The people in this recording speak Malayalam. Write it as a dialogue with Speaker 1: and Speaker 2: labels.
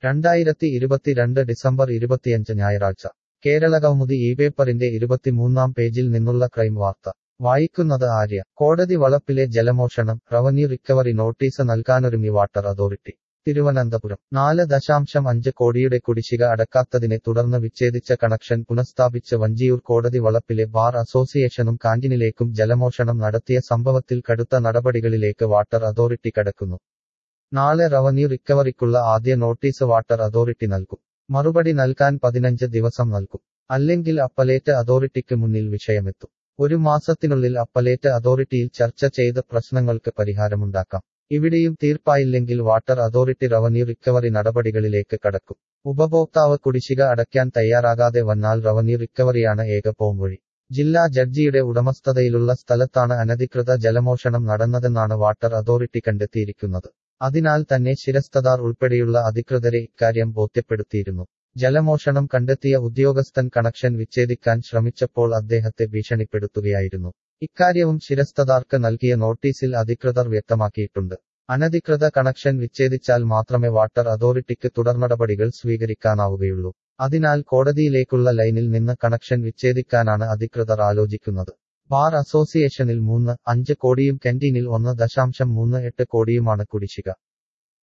Speaker 1: രണ്ടായിരത്തി ഇരുപത്തിരണ്ട് ഡിസംബർ ഇരുപത്തിയഞ്ച് ഞായറാഴ്ച കേരളകൗമുദി ഈ പേപ്പറിന്റെ ഇരുപത്തിമൂന്നാം പേജിൽ നിന്നുള്ള ക്രൈം വാർത്ത വായിക്കുന്നത് ആര്യ കോടതി വളപ്പിലെ ജലമോഷണം റവന്യൂ റിക്കവറി നോട്ടീസ് നൽകാനൊരുങ്ങി വാട്ടർ അതോറിറ്റി തിരുവനന്തപുരം നാല് ദശാംശം അഞ്ച് കോടിയുടെ കുടിശ്ശിക അടക്കാത്തതിനെ തുടർന്ന് വിച്ഛേദിച്ച കണക്ഷൻ പുനഃസ്ഥാപിച്ച് വഞ്ചിയൂർ കോടതി വളപ്പിലെ ബാർ അസോസിയേഷനും കാന്റീനിലേക്കും ജലമോഷണം നടത്തിയ സംഭവത്തിൽ കടുത്ത നടപടികളിലേക്ക് വാട്ടർ അതോറിറ്റി കടക്കുന്നു നാളെ റവന്യൂ റിക്കവറിക്കുള്ള ആദ്യ നോട്ടീസ് വാട്ടർ അതോറിറ്റി നൽകും മറുപടി നൽകാൻ പതിനഞ്ച് ദിവസം നൽകും അല്ലെങ്കിൽ അപ്പലേറ്റ് അതോറിറ്റിക്ക് മുന്നിൽ വിഷയമെത്തും ഒരു മാസത്തിനുള്ളിൽ അപ്പലേറ്റ് അതോറിറ്റിയിൽ ചർച്ച ചെയ്ത് പ്രശ്നങ്ങൾക്ക് പരിഹാരമുണ്ടാക്കാം ഇവിടെയും തീർപ്പായില്ലെങ്കിൽ വാട്ടർ അതോറിറ്റി റവന്യൂ റിക്കവറി നടപടികളിലേക്ക് കടക്കും ഉപഭോക്താവ് കുടിശ്ശിക അടയ്ക്കാൻ തയ്യാറാകാതെ വന്നാൽ റവന്യൂ റിക്കവറിയാണ് ഏക പോംവഴി ജില്ലാ ജഡ്ജിയുടെ ഉടമസ്ഥതയിലുള്ള സ്ഥലത്താണ് അനധികൃത ജലമോഷണം നടന്നതെന്നാണ് വാട്ടർ അതോറിറ്റി കണ്ടെത്തിയിരിക്കുന്നത് അതിനാൽ തന്നെ ശിരസ്തദാർ ഉൾപ്പെടെയുള്ള അധികൃതരെ ഇക്കാര്യം ബോധ്യപ്പെടുത്തിയിരുന്നു ജലമോഷണം കണ്ടെത്തിയ ഉദ്യോഗസ്ഥൻ കണക്ഷൻ വിച്ഛേദിക്കാൻ ശ്രമിച്ചപ്പോൾ അദ്ദേഹത്തെ ഭീഷണിപ്പെടുത്തുകയായിരുന്നു ഇക്കാര്യവും ശിരസ്തദാർക്ക് നൽകിയ നോട്ടീസിൽ അധികൃതർ വ്യക്തമാക്കിയിട്ടുണ്ട് അനധികൃത കണക്ഷൻ വിച്ഛേദിച്ചാൽ മാത്രമേ വാട്ടർ അതോറിറ്റിക്ക് തുടർനടപടികൾ സ്വീകരിക്കാനാവുകയുള്ളൂ അതിനാൽ കോടതിയിലേക്കുള്ള ലൈനിൽ നിന്ന് കണക്ഷൻ വിച്ഛേദിക്കാനാണ് അധികൃതർ ആലോചിക്കുന്നത് ബാർ അസോസിയേഷനിൽ മൂന്ന് അഞ്ച് കോടിയും കന്റീനിൽ ഒന്ന് ദശാംശം മൂന്ന് എട്ട് കോടിയുമാണ് കുടിശ്ശിക